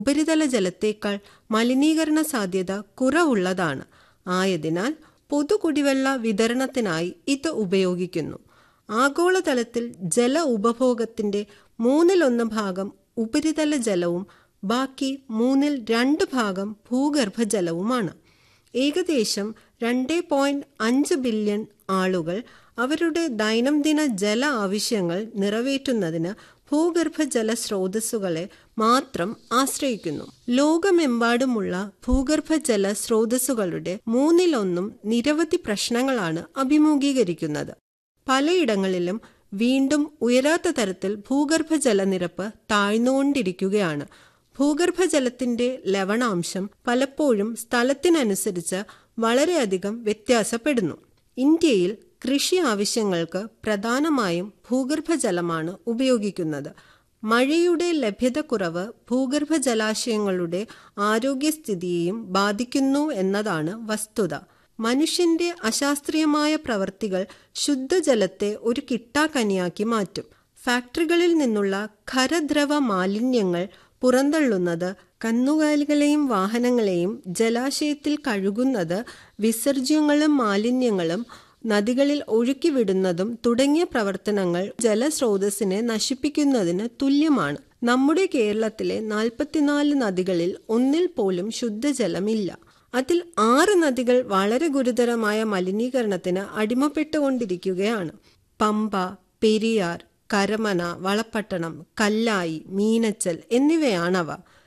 ഉപരിതല ജലത്തേക്കാൾ മലിനീകരണ സാധ്യത കുറവുള്ളതാണ് ആയതിനാൽ പൊതുകുടിവെള്ള വിതരണത്തിനായി ഇത് ഉപയോഗിക്കുന്നു ആഗോളതലത്തിൽ ജല ഉപഭോഗത്തിന്റെ മൂന്നിലൊന്ന് ഭാഗം ഉപരിതല ജലവും ബാക്കി മൂന്നിൽ രണ്ട് ഭാഗം ഭൂഗർഭജലവുമാണ് ഏകദേശം രണ്ട് പോയിന്റ് അഞ്ച് ബില്യൺ ആളുകൾ അവരുടെ ദൈനംദിന ജല ആവശ്യങ്ങൾ നിറവേറ്റുന്നതിന് ഭൂഗർഭജല സ്രോതസ്സുകളെ മാത്രം ആശ്രയിക്കുന്നു ലോകമെമ്പാടുമുള്ള ഭൂഗർഭജല സ്രോതസ്സുകളുടെ മൂന്നിലൊന്നും നിരവധി പ്രശ്നങ്ങളാണ് അഭിമുഖീകരിക്കുന്നത് പലയിടങ്ങളിലും വീണ്ടും ഉയരാത്ത തരത്തിൽ ഭൂഗർഭജലനിരപ്പ് താഴ്ന്നുകൊണ്ടിരിക്കുകയാണ് ഭൂഗർഭജലത്തിന്റെ ലവണാംശം പലപ്പോഴും സ്ഥലത്തിനനുസരിച്ച് വളരെയധികം വ്യത്യാസപ്പെടുന്നു ഇന്ത്യയിൽ കൃഷി ആവശ്യങ്ങൾക്ക് പ്രധാനമായും ഭൂഗർഭജലമാണ് ഉപയോഗിക്കുന്നത് മഴയുടെ ലഭ്യതക്കുറവ് ഭൂഗർഭ ജലാശയങ്ങളുടെ ആരോഗ്യസ്ഥിതിയെയും ബാധിക്കുന്നു എന്നതാണ് വസ്തുത മനുഷ്യന്റെ അശാസ്ത്രീയമായ പ്രവർത്തികൾ ശുദ്ധജലത്തെ ഒരു കിട്ടാക്കനിയാക്കി മാറ്റും ഫാക്ടറികളിൽ നിന്നുള്ള ഖരദ്രവ മാലിന്യങ്ങൾ പുറന്തള്ളുന്നത് കന്നുകാലികളെയും വാഹനങ്ങളെയും ജലാശയത്തിൽ കഴുകുന്നത് വിസർജ്യങ്ങളും മാലിന്യങ്ങളും നദികളിൽ ഒഴുക്കിവിടുന്നതും തുടങ്ങിയ പ്രവർത്തനങ്ങൾ ജലസ്രോതസ്സിനെ നശിപ്പിക്കുന്നതിന് തുല്യമാണ് നമ്മുടെ കേരളത്തിലെ നാൽപ്പത്തിനാല് നദികളിൽ ഒന്നിൽ പോലും ശുദ്ധജലമില്ല അതിൽ ആറ് നദികൾ വളരെ ഗുരുതരമായ മലിനീകരണത്തിന് അടിമപ്പെട്ടുകൊണ്ടിരിക്കുകയാണ് പമ്പ പെരിയാർ കരമന വളപ്പട്ടണം കല്ലായി മീനച്ചൽ എന്നിവയാണവ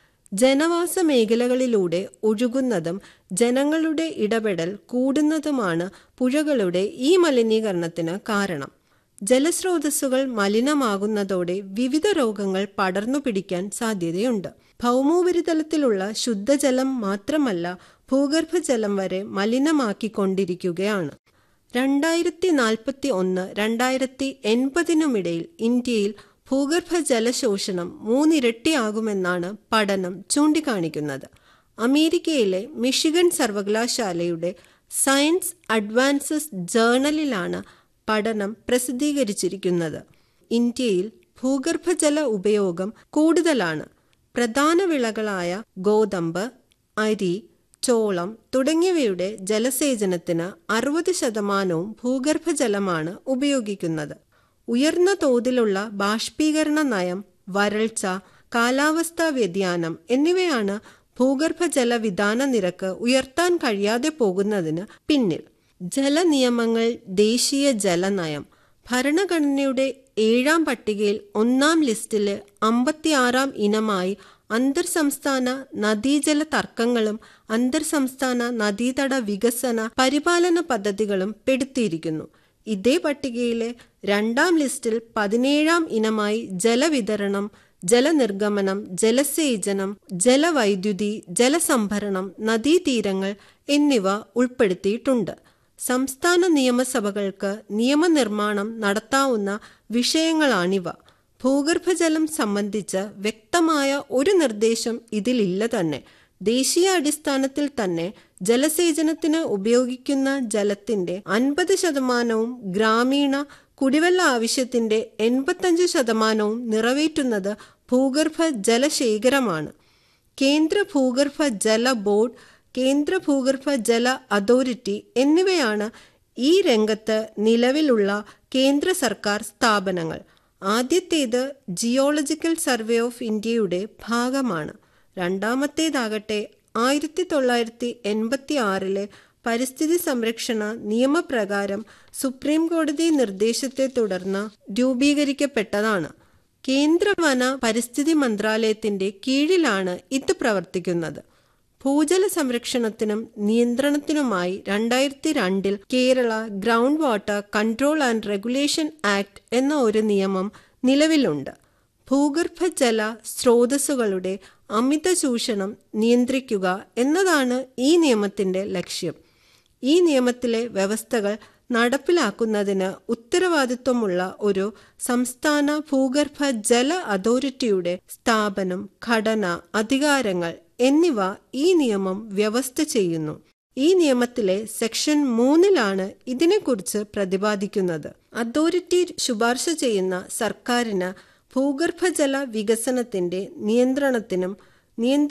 ജനവാസ മേഖലകളിലൂടെ ഒഴുകുന്നതും ജനങ്ങളുടെ ഇടപെടൽ കൂടുന്നതുമാണ് പുഴകളുടെ ഈ മലിനീകരണത്തിന് കാരണം ജലസ്രോതസ്സുകൾ മലിനമാകുന്നതോടെ വിവിധ രോഗങ്ങൾ പടർന്നു പിടിക്കാൻ സാധ്യതയുണ്ട് ഭൗമോപരിതലത്തിലുള്ള ശുദ്ധജലം മാത്രമല്ല ഭൂഗർഭജലം വരെ മലിനമാക്കിക്കൊണ്ടിരിക്കുകയാണ് രണ്ടായിരത്തി നാൽപ്പത്തി ഒന്ന് രണ്ടായിരത്തി എൺപതിനുമിടയിൽ ഇന്ത്യയിൽ ഭൂഗർഭ ജലശോഷണം മൂന്നിരട്ടിയാകുമെന്നാണ് പഠനം ചൂണ്ടിക്കാണിക്കുന്നത് അമേരിക്കയിലെ മിഷിഗൺ സർവകലാശാലയുടെ സയൻസ് അഡ്വാൻസസ് ജേർണലിലാണ് പഠനം പ്രസിദ്ധീകരിച്ചിരിക്കുന്നത് ഇന്ത്യയിൽ ഭൂഗർഭജല ഉപയോഗം കൂടുതലാണ് പ്രധാന വിളകളായ ഗോതമ്പ് അരി ചോളം തുടങ്ങിയവയുടെ ജലസേചനത്തിന് അറുപത് ശതമാനവും ഭൂഗർഭജലമാണ് ഉപയോഗിക്കുന്നത് ഉയർന്ന തോതിലുള്ള ബാഷ്പീകരണ നയം വരൾച്ച കാലാവസ്ഥാ വ്യതിയാനം എന്നിവയാണ് ഭൂഗർഭജല വിധാന നിരക്ക് ഉയർത്താൻ കഴിയാതെ പോകുന്നതിന് പിന്നിൽ ജലനിയമങ്ങൾ ദേശീയ ജലനയം ഭരണഘടനയുടെ ഏഴാം പട്ടികയിൽ ഒന്നാം ലിസ്റ്റിലെ അമ്പത്തിയാറാം ഇനമായി അന്തർ സംസ്ഥാന നദീജല തർക്കങ്ങളും അന്തർ സംസ്ഥാന നദീതട വികസന പരിപാലന പദ്ധതികളും പെടുത്തിയിരിക്കുന്നു ഇതേ പട്ടികയിലെ രണ്ടാം ലിസ്റ്റിൽ പതിനേഴാം ഇനമായി ജലവിതരണം ജലനിർഗമനം ജലസേചനം ജലവൈദ്യുതി ജലസംഭരണം നദീതീരങ്ങൾ എന്നിവ ഉൾപ്പെടുത്തിയിട്ടുണ്ട് സംസ്ഥാന നിയമസഭകൾക്ക് നിയമനിർമ്മാണം നടത്താവുന്ന വിഷയങ്ങളാണിവ ഭൂഗർഭജലം സംബന്ധിച്ച് വ്യക്തമായ ഒരു നിർദ്ദേശം ഇതിലില്ല തന്നെ ദേശീയ അടിസ്ഥാനത്തിൽ തന്നെ ജലസേചനത്തിന് ഉപയോഗിക്കുന്ന ജലത്തിന്റെ അൻപത് ശതമാനവും ഗ്രാമീണ കുടിവെള്ള ആവശ്യത്തിന്റെ എൺപത്തഞ്ച് ശതമാനവും നിറവേറ്റുന്നത് ഭൂഗർഭ ജലശേഖരമാണ് കേന്ദ്ര ഭൂഗർഭ ജല ബോർഡ് കേന്ദ്ര ഭൂഗർഭ ജല അതോറിറ്റി എന്നിവയാണ് ഈ രംഗത്ത് നിലവിലുള്ള കേന്ദ്ര സർക്കാർ സ്ഥാപനങ്ങൾ ആദ്യത്തേത് ജിയോളജിക്കൽ സർവേ ഓഫ് ഇന്ത്യയുടെ ഭാഗമാണ് രണ്ടാമത്തേതാകട്ടെ ആയിരത്തി തൊള്ളായിരത്തി എൺപത്തി ആറിലെ പരിസ്ഥിതി സംരക്ഷണ നിയമപ്രകാരം സുപ്രീം കോടതി നിർദ്ദേശത്തെ തുടർന്ന് രൂപീകരിക്കപ്പെട്ടതാണ് കേന്ദ്ര വന പരിസ്ഥിതി മന്ത്രാലയത്തിന്റെ കീഴിലാണ് ഇത് പ്രവർത്തിക്കുന്നത് ഭൂജല സംരക്ഷണത്തിനും നിയന്ത്രണത്തിനുമായി രണ്ടായിരത്തി രണ്ടിൽ Kerala ground water control and regulation act എന്ന ഒരു നിയമം നിലവിലുണ്ട് ഭൂഗർഭജല സ്രോതസ്സുകളുടെ അമിത ചൂഷണം നിയന്ത്രിക്കുക എന്നതാണ് ഈ നിയമത്തിന്റെ ലക്ഷ്യം ഈ നിയമത്തിലെ വ്യവസ്ഥകൾ നടപ്പിലാക്കുന്നതിന് ഉത്തരവാദിത്വമുള്ള ഒരു സംസ്ഥാന ഭൂഗർഭ ജല അതോറിറ്റിയുടെ സ്ഥാപനം ഘടന അധികാരങ്ങൾ എന്നിവ ഈ നിയമം വ്യവസ്ഥ ചെയ്യുന്നു ഈ നിയമത്തിലെ സെക്ഷൻ മൂന്നിലാണ് ഇതിനെക്കുറിച്ച് പ്രതിപാദിക്കുന്നത് അതോറിറ്റി ശുപാർശ ചെയ്യുന്ന സർക്കാരിന് ഭൂഗർഭജല വികസനത്തിന്റെ നിയന്ത്രണത്തിനും നിയന്ത്ര